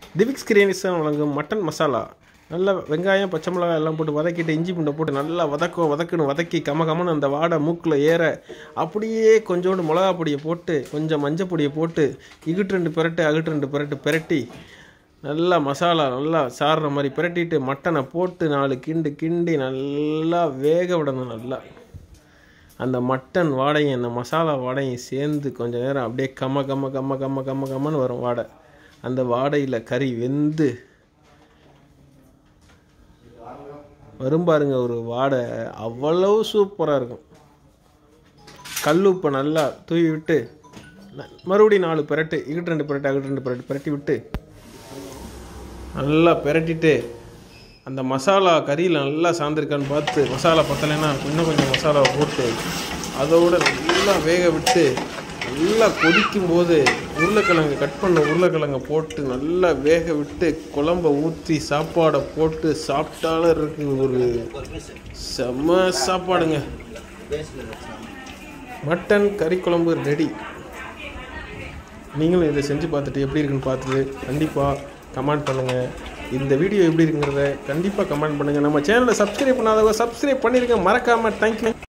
திவிக்ஸ் creation வழங்கும் mutton masala நல்லா வெங்காயம் பச்சை மிளகாய் எல்லாம் போட்டு வதக்கிட்டு இஞ்சி பூண்டை போட்டு நல்லா வதக்கும் வதக்குன்னு வதக்கி கம கமன்னு அந்த வாடை மூக்கில் ஏற அப்படியே கொஞ்சோண்டு மிளகா பொடியை போட்டு கொஞ்சம் மஞ்சள் பொடியை போட்டு இகிட்டு ரெண்டு பிரட்டு அகிட்டு ரெண்டு பிரட்டு பிரட்டி நல்லா மசாலா நல்லா சாறுற மாதிரி பிரட்டிட்டு மட்டனை போட்டு நாலு கிண்டு கிண்டி நல்லா வேக விடணும் நல்லா அந்த மட்டன் வாடையும் அந்த மசாலா வாடையும் சேர்ந்து கொஞ்ச நேரம் அப்படியே கம்ம கம்ம கம்ம கம்ம கம்ம கம்மன்னு வரும் வாடை அந்த வாடையில் கறி வெந்து வரும் பாருங்க ஒரு வாடை அவ்வளவு சூப்பராக இருக்கும் கல்லுப்பை நல்லா தூவி விட்டு ந- மறுபடியும் நாலு பிரட்டு இங்கிட்டு ரெண்டு பிரட்டு அங்கிட்டு ரெண்டு பிரட்டு பிரட்டி விட்டு நல்லா பிரட்டிட்டு அந்த மசாலா கறியில் நல்லா சார்ந்திருக்கான்னு பார்த்து மசாலா பத்தலைன்னா இன்னும் கொஞ்சம் மசாலாவை போட்டு அதோட நல்லா வேக விட்டு நல்லா கொதிக்கும் போது உருளைக்கிழங்கு கட் பண்ண உருளைக்கிழங்கை போட்டு நல்லா வேக விட்டு குழம்ப ஊற்றி சாப்பாடை போட்டு சாப்பிட்டாலும் இருக்கு ஒரு செம்ம சாப்பாடுங்க மட்டன் கறி குழம்பு ரெடி நீங்களும் இதை செஞ்சு பார்த்துட்டு எப்படி இருக்குன்னு பார்த்துட்டு கண்டிப்பாக கமெண்ட் பண்ணுங்கள் இந்த வீடியோ எப்படி இருக்குங்கிறத கண்டிப்பாக கமெண்ட் பண்ணுங்கள் நம்ம சேனலை சப்ஸ்கிரைப் பண்ணாதவங்க சப்ஸ்கிரைப் பண்ணிருங்க மறக்காமல் தேங்க்யூ